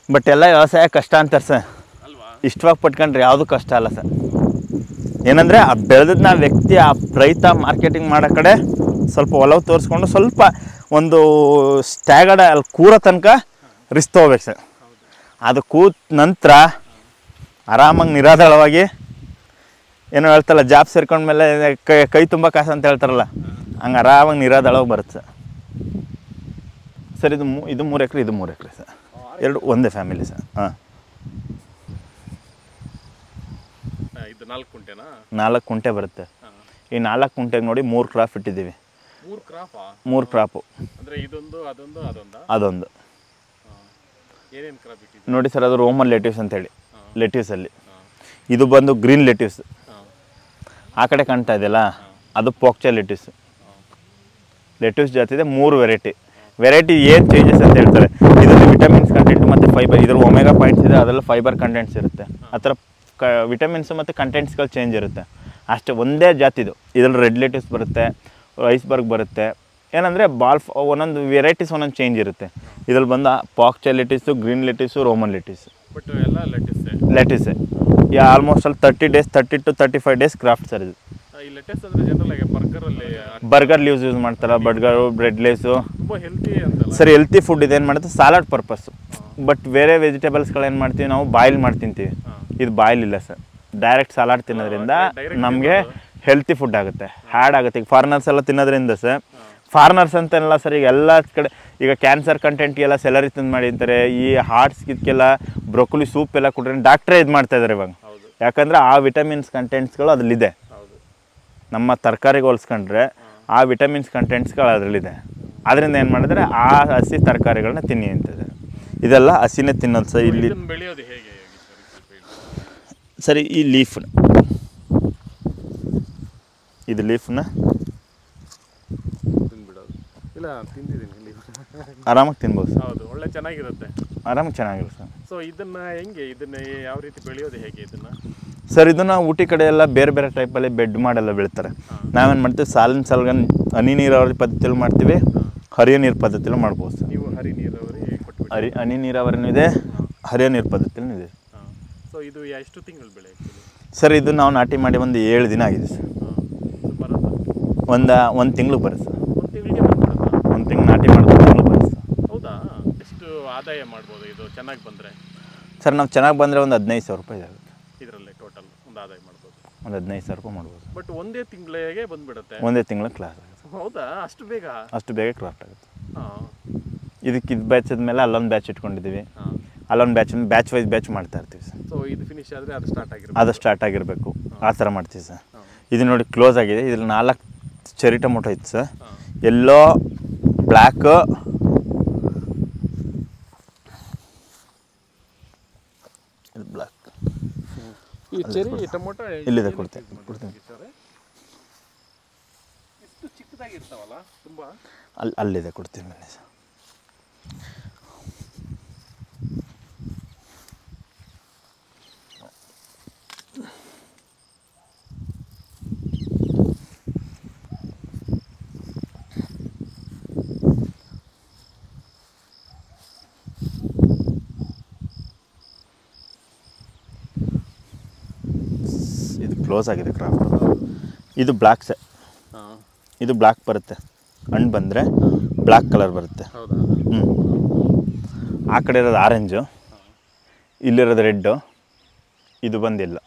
But ಎಲ್ಲ ವ್ಯವಸಾಯ ಕಷ್ಟ ಅಂತಾರೆ ಸರ್ ಅಲ್ವಾ ಇಷ್ಟವಾಗಿ ಪಟ್ಕೊಂಡ್ರೆ ಯಾವುದು ಕಷ್ಟ ಅಲ್ಲ ಸರ್ ಏನಂದರೆ ಆ ಬೆಳೆದನ್ನ ವ್ಯಕ್ತಿ ಆ ರೈತ ಮಾರ್ಕೆಟಿಂಗ್ ಮಾಡೋ ಕಡೆ ಸ್ವಲ್ಪ ಒಲವು ತೋರಿಸ್ಕೊಂಡು ಸ್ವಲ್ಪ ಒಂದು ಸ್ಟ್ಯಾಗಡ ಅಲ್ಲಿ ಕೂರೋ ತನಕ ರಿಸ್ಕ್ ತೊಗೋಬೇಕು ಸರ್ ಅದು ಕೂತ ನಂತರ ಆರಾಮಾಗಿ ನಿರಾಧಾರವಾಗಿ ಏನೋ ಹೇಳ್ತಾರಲ್ಲ ಜಾಬ್ ಸೇರ್ಕೊಂಡ್ಮೇಲೆ ಕೈ ಕೈ ತುಂಬ ಕಾಸು ಅಂತ ಹೇಳ್ತಾರಲ್ಲ ಹಂಗೆ ಆರಾಮಾಗಿ ನಿರಾಧಾರವಾಗಿ ಬರುತ್ತೆ ಸರ್ ಸರ್ ಇದು ಮೂ ಇದು ಮೂರು ಎಕರೆ ಇದು ಮೂರು ಎಕರೆ ಸರ್ ಎರಡು ಒಂದೇ ಫ್ಯಾಮಿಲಿ ಸರ್ ಹಾಂ ಆ, ಇದು ನಾಲ್ಕು ಕುಂಟೆನಾ ನಾಲ್ಕು ಕುಂಟೆ ಬರುತ್ತೆ ಹಾಂ ಈ ನಾಲ್ಕು ಕುಂಟೆಗೆ ನೋಡಿ ಮೂರು ಕ್ರಾಪ್ ಇಟ್ಟಿದ್ದೀವಿ ಮೂರು ಕ್ರಾಪಾ ಮೂರು ಕ್ರಾಪು ಅಂದರೆ ಇದೊಂದು ಅದೊಂದು ಅದೊಂದಾ ಅದೊಂದು ಹಾಂ ಏನೇನು ಕ್ರಾಪ್ ಇಟ್ಟಿದ್ದು ನೋಡಿ ಸರ್ ಅದು ರೋಮನ್ ಲೆಟ್ಯೂಸ್ ಅಂತೇಳಿ ಲೆಟ್ಯೂಸಲ್ಲಿ ಹಾಂ ಇದು ಬಂದು ಗ್ರೀನ್ ಲೆಟ್ಯೂಸ್ ಹಾಂ ಆ ಕಡೆ ಕಾಣ್ತಾ ಇದೆಯಲ್ಲ ಅದು ಪೋಕ್ಚಾ ಲೆಟ್ಯೂಸ್ ಹಾಂ ಲೆಟ್ಯೂಸ್ ಜಾತಿದೆ ಮೂರು ವೆರೈಟಿ ವೆರೈಟಿ ಏನು ಚೇಂಜಸ್ ಅಂತ ಹೇಳ್ತಾರೆ ಇದರಲ್ಲಿ ವಿಟಮಿನ್ಸ್ ಕಂಟೆಂಟ್ ಮತ್ತು ಫೈಬರ್ ಇದ್ರ ಒಮೆಗಾ ಪಾಯಿಂಟ್ಸ್ ಇದೆ ಅದರಲ್ಲಿ ಫೈಬರ್ ಕಂಟೆಂಟ್ಸ್ ಇರುತ್ತೆ ಆ ಥರ ಕ ವಿಟಮಿನ್ಸ್ ಮತ್ತು ಕಂಟೆಂಟ್ಸ್ಗಳು ಚೇಂಜ್ ಇರುತ್ತೆ ಅಷ್ಟೇ ಒಂದೇ ಜಾತಿದು ಇದರಲ್ಲಿ ರೆಡ್ ಲೆಟ್ಯೂಸ್ ಬರುತ್ತೆ ಐಸ್ಬರ್ಗ್ ಬರುತ್ತೆ ಏನಂದರೆ ಬಾಲ್ ಒಂದೊಂದು ವೆರೈಟೀಸ್ ಒಂದೊಂದು ಚೇಂಜ್ ಇರುತ್ತೆ ಇದ್ರಲ್ಲಿ ಬಂದ ಪಾಕ್ಚಾ lettuce green lettuce roman lettuce but ಎಲ್ಲ ಲೆಟೆಸ್ಸೇ ಲೆಟೀಸೇ ಈ ಆಲ್ಮೋಸ್ಟ್ ಅಲ್ಲಿ thirty days thirty two thirty five days crop sir ಇದು ಈ ಲೆಟೆಸ್ ಅಂದರೆ ಜನರಲ್ ಆಗಿ ಬರ್ಗರಲ್ಲಿ ಬರ್ಗರ್ ಲೀವ್ಸ್ ಯೂಸ್ ಮಾಡ್ತಾರೆ ಬರ್ಗರು ಬ್ರೆಡ್ ಲೇಸು ತುಂಬ ಹೆಲ್ತಿ ಅಂತಲ್ಲ ಸರ್ ಹೆಲ್ತಿ ಫುಡ್ ಇದೇನು ಮಾಡುತ್ತೆ ಸಾಲಾಡ್ ಪರ್ಪಸ್ಸು ಬಟ್ ಬೇರೆ ವೆಜಿಟೇಬಲ್ಸ್ಗಳು ಏನು ಮಾಡ್ತೀವಿ ನಾವು ಬಾಯ್ಲ್ ಮಾಡಿ ತಿಂತೀವಿ ಇದು ಬಾಯ್ಲ್ ಇಲ್ಲ ಸರ್ ಡೈರೆಕ್ಟ್ ಸಲಾಡ್ ತಿನ್ನೋದ್ರಿಂದ direct ನಮಗೆ ಹೆಲ್ತಿ ಫುಡ್ ಆಗುತ್ತೆ ಹ್ಯಾಡ್ ಆಗುತ್ತೆ ಈಗ ಫಾರಿನರ್ಸ್ ಎಲ್ಲ ತಿನ್ನೋದ್ರಿಂದ ಸರ್ ಫಾರಿನರ್ಸ್ ಅಂತೆಲ್ಲ ಸರ್ ಈಗ ಎಲ್ಲ ಕಡೆ ಈಗ ಕ್ಯಾನ್ಸರ್ ಕಂಟೆಂಟ್ಗೆಲ್ಲ ಸೆಲರಿ ತಿಂದು ಮಾಡಿ ಅಂತಾರೆ ಈ ಹಾರ್ಟ್ಸ್ ಇದಕ್ಕೆಲ್ಲ ಬ್ರೊಕೊಲಿ ಸೂಪ್ ಎಲ್ಲ ಕೊಟ್ಟರೆ ಡಾಕ್ಟ್ರೇ ಇದು ಮಾಡ್ತಾ ಇದ್ದಾರೆ ಇವಾಗ ಹೌದು ಯಾಕಂದರೆ ಆ ವಿಟಮಿನ್ಸ್ ಕಂಟೆಂಟ್ಸ್ಗಳು ಅದರಲ್ಲಿದೆ ಹೌದು ನಮ್ಮ ತರಕಾರಿಗೆ ಹೋಲಿಸ್ಕೊಂಡ್ರೆ ಆ ವಿಟಮಿನ್ಸ್ ಕಂಟೆಂಟ್ಸ್ಗಳು ಅದರಲ್ಲಿದೆ ಅದರಿಂದ ಏನು ಮಾಡಿದ್ರೆ ಆ ಹಸಿ ತರಕಾರಿಗಳನ್ನ ತಿನ್ನಿ ಅಂತಿದೆ ಇದೆಲ್ಲ ಹಸಿನೇ ತಿನ್ನೋದು ಸರ್ ಇಲ್ಲಿ ಇದನ್ನ ಬೆಳೆಯೋದು ಹೇಗೆ ಸರ್ ಸ್ವಲ್ಪ ಹೇಳಿ ಸರಿ ಈ ಲೀಫ್ನ ಇದು ಲೀಫ್ನ ತಿಂದ್ಬಿಡೋದು ಇಲ್ಲ ತಿಂದಿದ್ದೀನಿ ಇಲ್ಲಿ ಆರಾಮಾಗಿ ತಿನ್ಬೋದು ಸರ್ ಹೌದು ಒಳ್ಳೆ ಚೆನ್ನಾಗಿರುತ್ತೆ ಆರಾಮಾಗಿ ಚೆನ್ನಾಗಿರುತ್ತೆ ಸರ್ ಸೊ ಇದನ್ನ ಹೆಂಗೆ ಇದನ್ನ ಯಾವ ರೀತಿ ಬೆಳೆಯೋದು ಹೇಗೆ ಇದನ್ನ ಸರ್ ಇದನ್ನ ಊಟಿ ಕಡೆ ಎಲ್ಲ ಬೇರೆ ಬೇರೆ ಟೈಪಲ್ಲಿ ಬೆಡ್ ಮಾಡೆಲ್ಲ ಬೆಳಿತಾರೆ ನಾವೇನು ಮಾಡ್ತೀವಿ ಸಾಲಿನ ಸಾಲ್ಗನ್ ಹನಿ ನೀರಾವರಿ ಪದ್ಧತಿಯಲ್ಲಿ ಮಾಡ್ತೀವಿ ಹರಿಯ ನೀರು ಪದ್ಧತಿಯಲ್ಲಿ ಮಾಡ್ಬೋದು ಸರ್ ನೀವು ಹರಿ ನೀರಾವರಿ ಕೊಟ್ಬಿಟ್ಟು ಹರಿ ಹನಿ ನೀರಾವರಿನೂ ಇದೆ ಹರಿಯ ನೀರು ಪದ್ಧತಿನೂ ಇದೆ ಹಾಂ ಸೊ ಇದು ಎಷ್ಟು ತಿಂಗಳು ಬೆಳೆ ಆ್ಯಕ್ಚುಲಿ ಸರ್ ಇದು ನಾವು ನಾಟಿ ಮಾಡಿ ಒಂದು ಏಳು ದಿನ ಆಗಿದೆ ಸರ್ ಹಾಂ ಬರೋದಾ ಒಂದು ಒಂದು ತಿಂಗ್ಳಿಗೆ ಬರುತ್ತೆ ಸರ್ ಒಂದು ತಿಂಗಳಿಗೆ ಬಂದ್ಬಿಡುತ್ತಾ ಒಂದು ತಿಂಗಳು ನಾಟಿ ಮಾಡಿದ್ರೆ ತಿಂಗಳು ಬರುತ್ತೆ ಸರ್ ಹೌದಾ ಎಷ್ಟು ಆದಾಯ ಮಾಡ್ಬೋದು ಇದು ಚೆನ್ನಾಗಿ ಬಂದರೆ ಸರ್ ನಾವು ಚೆನ್ನಾಗಿ ಬಂದರೆ ಒಂದು ಹದಿನೈದು ಸಾವಿರ ರೂಪಾಯಿ ಆಗುತ್ತೆ ಇದರಲ್ಲೇ ಟೋಟಲ್ ಒಂದು ಆದಾಯ ಮಾಡ್ಬೋದು ಒಂದು ಹದಿನೈದು ಸಾವಿರ ರೂಪಾಯಿ ಮಾಡ್ಬೋದು ಬಟ್ ಒಂದೇ ತಿಂಗಳಿಗೆ ಬಂದ್ಬಿಡುತ್ತೆ ಒಂದೇ ತಿಂಗಳ ಕ್ಲಾಸ್ ಆಗುತ್ತೆ ಹೌದಾ ಅಷ್ಟು ಬೇಗ ಅಷ್ಟು ಬೇಗ ಕ್ರಾಫ್ಟ್ ಆಗುತ್ತೆ ಹಾಂ ಇದಕ್ಕೆ ಇದು ಬ್ಯಾಚ್ ಆದಮೇಲೆ ಅಲ್ಲೊಂದು ಬ್ಯಾಚ್ ಇಟ್ಕೊಂಡಿದ್ದೀವಿ ಹಾಂ ಅಲ್ಲೊಂದು ಬ್ಯಾಚ್ ಬ್ಯಾಚ್ ವೈಸ್ ಬ್ಯಾಚ್ ಮಾಡ್ತಾ ಇರ್ತೀವಿ ಸರ್ ಸೊ ಇದು ಫಿನಿಶ್ ಆದರೆ ಅದು ಸ್ಟಾರ್ಟ್ ಆಗಿರುತ್ತೆ ಅದು ಸ್ಟಾರ್ಟ್ ಆಗಿರಬೇಕು ಆ ಥರ ಮಾಡ್ತೀವಿ ಸರ್ ಹಾಂ ಇದು ನೋಡಿ ಕ್ಲೋಸ್ ಆಗಿದೆ ಇದ್ರಲ್ಲಿ ನಾಲ್ಕು ಚೆರಿ ಟೊಮೊಟೊ ಇತ್ತು ಸರ್ ಹಾಂ ಎಲ್ಲೋ ಬ್ಲ್ಯಾಕ್ ಬ್ಲ್ಯಾಕ್ ಈ ಚೆರಿ ಟೊಮೊಟೊ ಇಲ್ಲಿದೆ ಕೊಡ್ತೀನಿ ಕೊಡ್ತೀನಿ ಇಷ್ಟು ಚಿಕ್ಕದಾಗಿರ್ತಾವಲ್ಲ ತುಂಬ ಅಲ್ಲಿ ಅಲ್ಲಿದೆ ಕೊಡ್ತೀನಿ ಬನ್ನಿ ಸರ್ ಇದು ಕ್ಲೋಸ್ ಆಗಿದೆ ಕ್ರಾಫ್ಟ್ ಇದು ಬ್ಲ್ಯಾಕ್ ಸೆ ಹಾಂ ಇದು ಬ್ಲ್ಯಾಕ್ ಬರುತ್ತೆ ಹಣ್ಣು ಬಂದರೆ ಬ್ಲ್ಯಾಕ್ ಕಲರ್ ಬರುತ್ತೆ ಹೌದಾ ಹ್ಞೂ ಆ ಕಡೆ ಇರೋದು ಆರೆಂಜು ಇಲ್ಲಿರೋದು ರೆಡ್ಡು ಇದು ಬಂದಿಲ್ಲ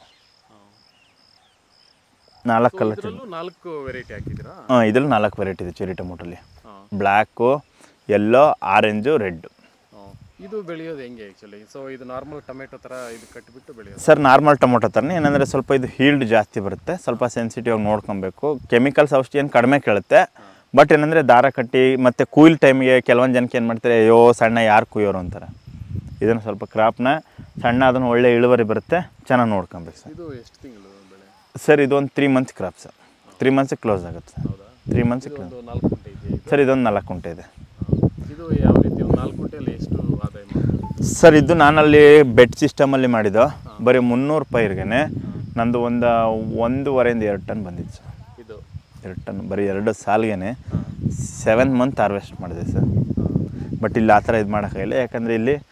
ನಾಲ್ಕು ಕಲರ್ ಇದರಲ್ಲೂ ನಾಲ್ಕು ವೆರೈಟಿ ಹಾಕಿದ್ದೀರಾ ಹಾಂ ಇದ್ರಲ್ಲಿ ನಾಲ್ಕು ವೆರೈಟಿ ಇದೆ ಚೆರಿ ಟೊಮೊಟೊಲಿ ಹಾಂ ಬ್ಲ್ಯಾಕು ಎಲ್ಲೋ ಆರೆಂಜು ರೆಡ್ ಇದು ಬೆಳೆಯೋದು ಹೆಂಗೆ ಆ್ಯಕ್ಚುಲಿ ಸೊ ಇದು ನಾರ್ಮಲ್ ಟೊಮೆಟೊ ಥರ ಇದು ಕಟ್ಟಿಬಿಟ್ಟು ಬೆಳೆಯೋದು ಸರ್ ನಾರ್ಮಲ್ ಟೊಮೊಟೊ ಥರನೇ ಏನಂದರೆ ಸ್ವಲ್ಪ ಇದು ಹೀಲ್ಡ್ ಜಾಸ್ತಿ ಬರುತ್ತೆ ಸ್ವಲ್ಪ ಸೆನ್ಸಿಟಿವ್ ಆಗಿ ನೋಡ್ಕೊಬೇಕು ಕೆಮಿಕಲ್ಸ್ ಔಷಧಿ ಏನು ಕಡಿಮೆ ಕೇಳುತ್ತೆ ಬಟ್ ಏನಂದರೆ ದಾರ ಕಟ್ಟಿ ಮತ್ತು ಕುಯ್ಲ್ ಟೈಮಿಗೆ ಕೆಲವೊಂದು ಜನಕ್ಕೆ ಏನು ಮಾಡ್ತಾರೆ ಅಯ್ಯೋ ಸಣ್ಣ ಯಾರು ಕುಯ್ಯೋರು ಅಂತಾರೆ ಇದನ್ನು ಸ್ವಲ್ಪ ಕ್ರಾಪ್ನ ಸಣ್ಣ ಅದನ್ನು ಒಳ್ಳೆ ಇಳುವರಿ ಬರುತ್ತೆ ಚೆನ್ನಾಗಿ ನೋಡ್ಕೊಬೇಕು ಸರ್ ಇದು ಎಷ್ಟು ತಿಂಗಳು ಬೆಳೆ ಸರ್ ಇದೊಂದು three months crop sir three ಮಂತ್ಸಿಗೆ ಕ್ಲೋಸ್ ಆಗುತ್ತೆ ಸರ್ ಹೌದಾ ತ್ರೀ ಮಂತ್ಸಿಗೆ ಇದು ಕ್ಲೋಸ್ ಒಂದು ನಾಲ್ಕು ಗುಂಟೆ ಇದೆಯಾ ಇದು ಸರ್ ಇದೊಂದು ನಾಲ್ಕು ಕುಂಟೆ ಇದೆ ಹಾಂ. ಇದು ಯಾವ ರೀತಿ ಒಂದು ನಾಲ್ಕು ಗುಂಟೆಯಲ್ಲಿ ಎಷ್ಟು ಆದಾಯ ಮಾಡ್ಬೋದು ಸರ್ ಇದು ನಾನಲ್ಲಿ ಬೆಡ್ ಸಿಸ್ಟಮಲ್ಲಿ ಮಾಡಿದ್ದು ಬರೀ ಮುನ್ನೂರು ರೂಪಾಯಿಗೆ ನಂದು ಒಂದು ಒಂದೂವರೆಯಿಂದ ಎರಡು ಟನ್ ಬಂದಿತ್ತು ಸರ್ ಇದು ಎರಡು ಟನ್ ಬರೀ ಎರಡು ಸಾಲಿಗೆ ಸೆವೆನ್ ಮಂತ್ ಹಾರ್ವೆಸ್ಟ್ ಮಾಡಿದೆ ಸರ್ ಬಟ್ ಇಲ್ಲಿ ಆ ಥರ ಇದು ಮಾಡೋಕ್ಕಾಗಿಲ್ಲ ಯಾಕಂದರೆ ಇಲ್ಲಿ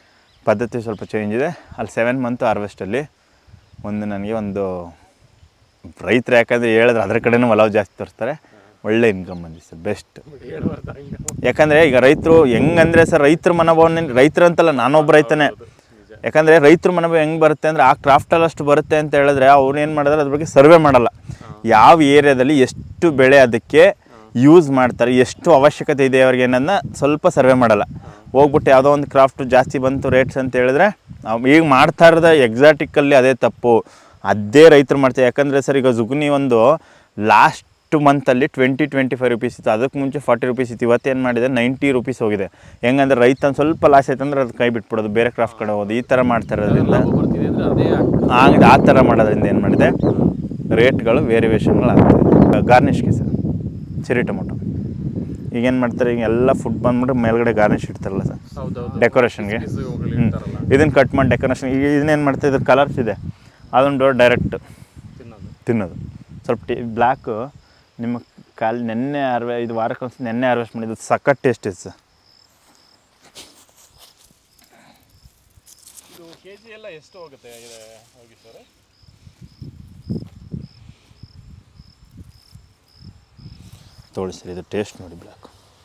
ಪದ್ಧತಿ ಸ್ವಲ್ಪ ಚೇಂಜ್ ಇದೆ ಅಲ್ಲಿ ಸೆವೆನ್ ಮಂತ್ ಹಾರ್ವೆಸ್ಟಲ್ಲಿ ಒಂದು ನನಗೆ ಒಂದು ರೈತರು ಯಾಕಂದರೆ ಹೇಳಿದ್ರೆ ಅದ್ರ ಕಡೆನೂ ಒಲವು ಜಾಸ್ತಿ ತೋರಿಸ್ತಾರೆ ಒಳ್ಳೆ ಇನ್ಕಮ್ ಬಂದಿದೆ ಸರ್ ಬೆಸ್ಟ್ ಹೇಳ್ಬಾರ್ದು ಹಂಗೆ ಯಾಕಂದರೆ ಈಗ ರೈತರು ಹೆಂಗಂದರೆ ಸರ್ ರೈತರ ಮನೋಭಾವನೆ ರೈತರು ಅಂತಲ್ಲ ನಾನೊಬ್ಬ ರೈತನೇ ಯಾಕಂದರೆ ರೈತರ ಮನೋಭಾವ ಹೆಂಗೆ ಬರುತ್ತೆ ಅಂದರೆ ಆ ಕ್ರಾಫ್ಟಲ್ಲಿ ಅಷ್ಟು ಬರುತ್ತೆ ಅಂತ ಹೇಳಿದ್ರೆ ಅವ್ರು ಏನು ಮಾಡಿದ್ರೆ ಅದ್ರ ಬಗ್ಗೆ ಸರ್ವೆ ಮಾಡಲ್ಲ ಯಾವ ಏರಿಯಾದಲ್ಲಿ ಎಷ್ಟು ಬೆಳೆ ಅದಕ್ಕೆ ಯೂಸ್ ಮಾಡ್ತಾರೆ ಎಷ್ಟು ಅವಶ್ಯಕತೆ ಇದೆ ಅವ್ರಿಗೆ ಅನ್ನೋದನ್ನ ಸ್ವಲ್ಪ ಸರ್ವೆ ಮಾಡಲ್ಲ ಹೋಗ್ಬಿಟ್ಟು ಯಾವುದೋ ಒಂದು ಕ್ರಾಫ್ಟ್ ಜಾಸ್ತಿ ಬಂತು ರೇಟ್ಸ್ ಅಂತ ಹೇಳಿದ್ರೆ ನಾವು ಈಗ ಮಾಡ್ತಾ ಇರೋದು ಎಕ್ಸಾಟಿಕಲ್ಲಿ ಅದೇ ತಪ್ಪು ಅದೇ ರೈತರು ಮಾಡ್ತಾರೆ ಯಾಕಂದರೆ ಸರ್ ಈಗ ಜುಗ್ನಿ ಒಂದು ಲಾಸ್ಟ್ ಮಂತಲ್ಲಿ ಟ್ವೆಂಟಿ ಟ್ವೆಂಟಿ ಫೈವ್ ರುಪೀಸ್ ಇತ್ತು ಅದಕ್ಕೆ ಮುಂಚೆ ಫಾರ್ಟಿ ರುಪೀಸ್ ಇತ್ತು ಇವತ್ತೇನು ಮಾಡಿದೆ ನೈಂಟಿ ರುಪೀಸ್ ಹೋಗಿದೆ ಹೆಂಗಂದ್ರೆ ರೈತ ಒಂದ್ ಸ್ವಲ್ಪ ಲಾಸ್ ಆಯ್ತು ಅಂದ್ರೆ ಅದು ಕೈ ಬಿಟ್ಬಿಡೋದು ಬೇರೆ ಕ್ರಾಫ್ಟ್ ಕಡೆ ಹೋಗೋದು ಈ ಥರ ಮಾಡ್ತಾ ಇರೋದ್ರಿಂದ ಲಾಭ ಬರ್ತಿದೆ ಅಂದರೆ ಅದೇ ಆಗ್ಬಿಡುತ್ತೆ. ಆಗ ಆ ಥರ ಮಾಡೋದ್ರಿಂದ ಏನು ಮಾಡಿದೆ ರೇಟ್ಗಳು ವೇರಿಯೇಷನ್ಗಳು ಆಗ್ತದೆ ಗಾರ್ನಿಷ್ಗೆ ಸರ್ ಚೆರಿ ಟೊಮೊಟೊ ಈಗೇನು ಮಾಡ್ತಾರೆ ಈಗ ಎಲ್ಲ ಫುಡ್ ಬಂದ್ಬಿಟ್ಟು ಮೇಲ್ಗಡೆ ಗಾರ್ನಿಷ್ ಇಡ್ತಾರಲ್ಲ ಸರ್ ಹೌದೌದು ಡೆಕೋರೇಷನ್ಗೆ ಕಿಸ್ಸುಗಳು ಹ್ಞೂ ಇರ್ತಾರಲ್ಲ ಇದನ್ನು ಕಟ್ ಮಾಡಿ ಡೆಕೋರೇಷನ್ ಈಗ ಇದನ್ನೇನು ಮಾಡ್ತಾ ಇದ್ರ ಕಲರ್ಸ್ ಇದೆ ಅದೊಂದು ಡೈರೆಕ್ಟ್ ತಿನ್ನೋದು ತಿನ್ನೋದು ಸ್ವಲ್ಪ ಟೇ ಬ್ಲ್ಯಾಕು ನಿಮ್ಮ ಕಾಲು ನೆನ್ನೆ ಹಾರ್ವೆ ಇದು ವಾರಕ್ಕೆ ಒಂದು ನೆನ್ನೆ ಹಾರ್ವೆಸ್ಟ್ ಮಾಡಿದ್ದು ಸಖತ್ ಟೇಸ್ಟ್ ಇದೆ ಸರ್ ಇದು ಕೆ ಜಿ ಎಲ್ಲ ಎಷ್ಟು ಹೋಗುತ್ತೆ ಇದೆ ಹೋಗಿ ಸರ್ ತೋಳಿ ಸರ್ ಇದು ಟೇಸ್ಟ್ ನೋಡಿ ಬ್ಲ್ಯಾಕ್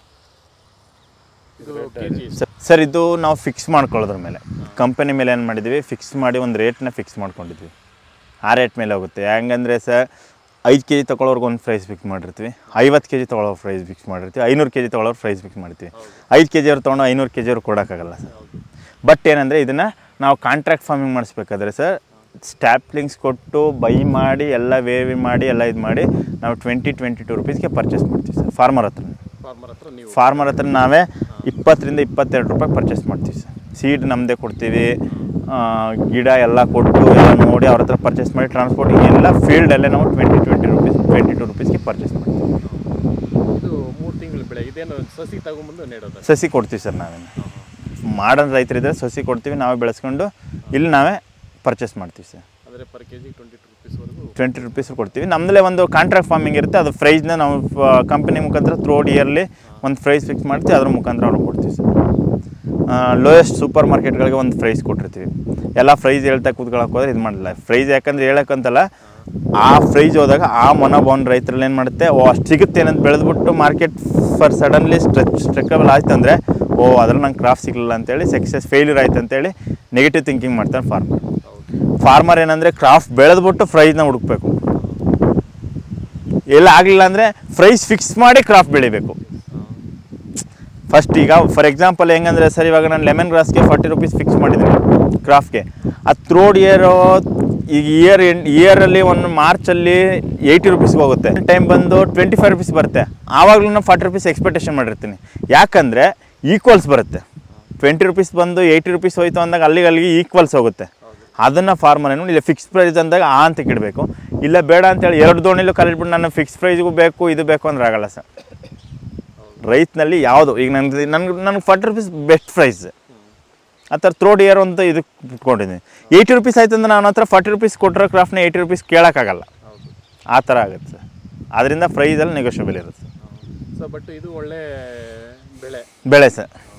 ಇದು ಕೆ ಜಿ ಸರ್ ಇದು ನಾವು ಫಿಕ್ಸ್ ಮಾಡ್ಕೊಳ್ಳೋದ್ರ ಮೇಲೆ ಕಂಪನಿ ಮೇಲೆ ಏನು ಮಾಡಿದ್ವಿ ಫಿಕ್ಸ್ ಮಾಡಿ ಒಂದು ರೇಟ್ನ ಫಿಕ್ಸ್ ಮಾಡ್ಕೊಂಡಿದ್ವಿ ಆ ರೇಟ್ ಮೇಲೆ ಹೋಗುತ್ತೆ ಹೆಂಗಂದರೆ ಸರ್ ಐದು ಕೆ ಜಿ ತೊಗೊಳೋರ್ಗೆ ಒಂದು ಪ್ರೈಸ್ ಫಿಕ್ಸ್ ಮಾಡಿರ್ತೀವಿ ಐವತ್ತು ಕೆ ಜಿ ತೊಗೊಳೋ ಪ್ರೈಸ್ ಫಿಕ್ಸ್ ಮಾಡಿರ್ತೀವಿ ಐನೂರು ಕೆ ಜಿ ತೊಗೊಳೋರು ಪ್ರೈಸ್ ಫಿಕ್ಸ್ ಮಾಡ್ತೀವಿ ಐದು ಕೆ ಜಿ ಅವ್ರು ತೊಗೊಂಡು ಐನೂರು ಕೆ ಜಿ ಅವ್ರು ಕೊಡೋಕ್ಕಾಗಲ್ಲ ಸರ್ ಬಟ್ ಏನಂದರೆ ಇದನ್ನು ನಾವು ಕಾಂಟ್ರಾಕ್ಟ್ ಫಾರ್ಮಿಂಗ್ ಮಾಡಿಸ್ಬೇಕಾದ್ರೆ ಸರ್ ಸ್ಟ್ಯಾಪ್ಲಿಂಗ್ಸ್ ಕೊಟ್ಟು ಬೈ ಮಾಡಿ ಎಲ್ಲ ವೇವಿ ಮಾಡಿ ಎಲ್ಲ ಇದು ಮಾಡಿ ನಾವು ಟ್ವೆಂಟಿ ಟ್ವೆಂಟಿ ಟು ರುಪೀಸ್ಗೆ ಪರ್ಚೇಸ್ ಮಾಡ್ತೀವಿ ಸರ್ ಫಾರ್ಮರ್ ಹತ್ರ ಫಾರ್ಮರ್ ಹತ್ರ ನೀವು ಫಾರ್ಮರ್ ಹತ್ರ ನಾವೇ ಇಪ್ಪತ್ತರಿಂದ ಇಪ್ಪತ್ತೆರಡು ರೂಪಾಯಿ ಪರ್ಚೇಸ್ ಮಾಡ್ತೀವಿ ಸರ್ ಸೀಡ್ ನಮ್ಮದೇ ಕೊಡ್ತೀವಿ ಆ, ಗಿಡ ಎಲ್ಲ ಕೊಟ್ಟು ಎಲ್ಲ ನೋಡಿ ಅವ್ರ ಹತ್ರ ಪರ್ಚೇಸ್ ಮಾಡಿ ಟ್ರಾನ್ಸ್ಪೋರ್ಟಿಂಗ್ ಎಲ್ಲ ಫೀಲ್ಡಲ್ಲೇ ನಾವು twenty twenty rupees twenty two ರುಪೀಸ್ಗೆ ಪರ್ಚೇಸ್ ಮಾಡ್ತೀವಿ ಇದು ಮೂರು ತಿಂಗಳು ಬೆಳೆ ಇದೇನು ಸಸಿ ತಗೊಂಬಂದು ನೆಡೋದು ಸಸಿ ಕೊಡ್ತೀವಿ ಸರ್ ನಾವೇನು ಮಾಡೋ ರೈತರಿದ್ದರೆ ಸಸಿ ಕೊಡ್ತೀವಿ ನಾವೇ ಬೆಳೆಸ್ಕೊಂಡು ಇಲ್ಲಿ ನಾವೇ ಪರ್ಚೇಸ್ ಮಾಡ್ತೀವಿ ಸರ್ ಅಂದರೆ per K G twenty two ರುಪೀಸ್ವರೆಗೂ ಟ್ವೆಂಟಿ ರುಪೀಸ್ ಕೊಡ್ತೀವಿ ನಮ್ಮದಲ್ಲೇ ಒಂದು ಕಾಂಟ್ರಾಕ್ಟ್ ಫಾರ್ಮಿಂಗ್ ಇರುತ್ತೆ ಅದು ಪ್ರೈಸ್ನ ನಾವು ಕಂಪನಿ ಮುಖಾಂತರ ಥ್ರೋಡ್ ಇಯರ್ಲಿ ಒಂದು ಪ್ರೈಸ್ ಫಿಕ್ಸ್ ಮಾಡ್ತೀವಿ ಅದ್ರ ಮುಖಾಂತರ ಅವ್ರಿಗೆ ಕೊಡ್ತೀವಿ ಸರ್ ಲೋಯೆಸ್ಟ್ ಸೂಪರ್ ಮಾರ್ಕೆಟ್ಗಳಿಗೆ ಒಂದು ಪ್ರೈಸ್ ಕೊಟ್ಟಿರ್ತೀವಿ ಎಲ್ಲ ಪ್ರೈಸ್ ಹೇಳ್ತಾ ಕೂತ್ಕೊಳ್ಳೋಕೆ ಹೋದ್ರೆ ಇದು ಮಾಡಲ್ಲ ಪ್ರೈಸ್ ಯಾಕಂದ್ರೆ ಹೇಳಕ್ಕಂತಲ್ಲ ಆ ಪ್ರೈಸ್ ಹೋದಾಗ ಆ ಮನೋಭಾವನ ರೈತರಲ್ಲಿ ಏನು ಮಾಡುತ್ತೆ ಓ ಅಷ್ಟು ಸಿಗುತ್ತೆ ಏನಂತ ಬೆಳೆದ್ಬಿಟ್ಟು ಮಾರ್ಕೆಟ್ ಫರ್ ಸಡನ್ಲಿ ಸ್ಟ್ರೆಚ್ ಸ್ಟ್ರೆಕಬಲ್ ಆಯ್ತು ಅಂದರೆ ಓ ಅದ್ರಲ್ಲಿ ನಂಗೆ ಕ್ರಾಫ್ಟ್ ಸಿಗಲಿಲ್ಲ ಅಂತೇಳಿ ಸಕ್ಸಸ್ ಫೇಲ್ಯೂರ್ ಆಯ್ತು ಅಂತೇಳಿ ನೆಗೆಟಿವ್ ಥಿಂಕಿಂಗ್ ಮಾಡ್ತಾನೆ ಫಾರ್ಮರ್ ಹೌದು ಫಾರ್ಮರ್ ಏನಂದರೆ ಕ್ರಾಫ್ಟ್ ಬೆಳೆದ್ಬಿಟ್ಟು ಪ್ರೈಸ್ನ ಹುಡುಕ್ಬೇಕು ಎಲ್ಲ ಆಗಲಿಲ್ಲ ಅಂದರೆ ಪ್ರೈಸ್ ಫಿಕ್ಸ್ ಮಾಡಿ ಕ್ರಾಫ್ಟ್ ಬೆಳಿಬೇಕು ಫಸ್ಟ್ ಈಗ ಫಾರ್ ಎಕ್ಸಾಂಪಲ್ ಹೆಂಗಂದ್ರೆ ಸರ್ ಇವಾಗ ನಾನು ಲೆಮನ್ ಗ್ರಾಸ್ಗೆ ಫಾರ್ಟಿ ರುಪೀಸ್ ಫಿಕ್ಸ್ ಮಾಡಿದ್ದೀನಿ ಕ್ರಾಫ್ಟ್ಗೆ ಅದು ಥ್ರೋಡ್ ಇಯರು ಈಗ ಇಯರ್ ಇಯರಲ್ಲಿ ಒಂದು ಮಾರ್ಚಲ್ಲಿ ಏಯ್ಟಿ ರುಪೀಸ್ಗೆ ಹೋಗುತ್ತೆ ಟೈಮ್ ಬಂದು ಟ್ವೆಂಟಿ ಫೈವ್ ರುಪೀಸ್ ಬರುತ್ತೆ ಆವಾಗಲೂ ನಾನು ಫಾರ್ಟಿ ರುಪೀಸ್ ಎಕ್ಸ್ಪೆಕ್ಟೇಷನ್ ಮಾಡಿರ್ತೀನಿ ಯಾಕಂದರೆ ಈಕ್ವಲ್ಸ್ ಬರುತ್ತೆ ಟ್ವೆಂಟಿ ರುಪೀಸ್ ಬಂದು ಏಯ್ಟಿ ರುಪೀಸ್ ಹೋಯ್ತು ಅಂದಾಗ ಅಲ್ಲಿಗೆ ಅಲ್ಲಿಗೆ ಈಕ್ವಲ್ಸ್ ಹೋಗುತ್ತೆ ಅದನ್ನು ಫಾರ್ಮರ್ ಏನು ಇಲ್ಲ ಫಿಕ್ಸ್ ಪ್ರೈಸ್ ಅಂದಾಗ ಆ ಅಂತ ಇಡಬೇಕು ಇಲ್ಲ ಬೇಡ ಅಂತೇಳಿ ಎರಡು ದೋಣಿಲೂ ಕಲಿಟ್ಬಿಟ್ಟು ನಾನು ಫಿಕ್ಸ್ ಪ್ರೈಸ್ಗೂ ಬೇಕು ಇದು ಬೇಕು ಅಂದ್ರೆ ಆಗಲ್ಲ ಸರ್ ರೈತನಲ್ಲಿ ಯಾವುದು ಈಗ ನನಗೆ ನನಗೆ ನನಗೆ ಫಾರ್ಟಿ ರುಪೀಸ್ ಬೆಸ್ಟ್ ಪ್ರೈಸ್ ಆ ಥರ ಥ್ರೋಡ್ ಇಯರ್ ಅಂತ ಇದಕ್ಕೆ ಇಟ್ಕೊಂಡಿದ್ದೀನಿ ಏಯ್ಟಿ ರುಪೀಸ್ ಆಯ್ತು ಅಂದ್ರೆ ನಾನು ಹತ್ರ ಫಾರ್ಟಿ ರುಪೀಸ್ ಕೊಟ್ಟಿರೋ ಕ್ರಾಫ್ಟ್ನ ಏಯ್ಟಿ ರುಪೀಸ್ ಕೇಳೋಕ್ಕಾಗಲ್ಲ ಹೌದು ಆ ಥರ ಆಗುತ್ತೆ ಸರ್ ಅದರಿಂದ ಪ್ರೈಸಲ್ಲಿ ನೆಗೋಷಿಯಬಲ್ ಇರುತ್ತೆ ಸೊ ಬಟ್ ಇದು ಒಳ್ಳೆ ಬೆಳೆ ಬೆಳೆ ಸರ್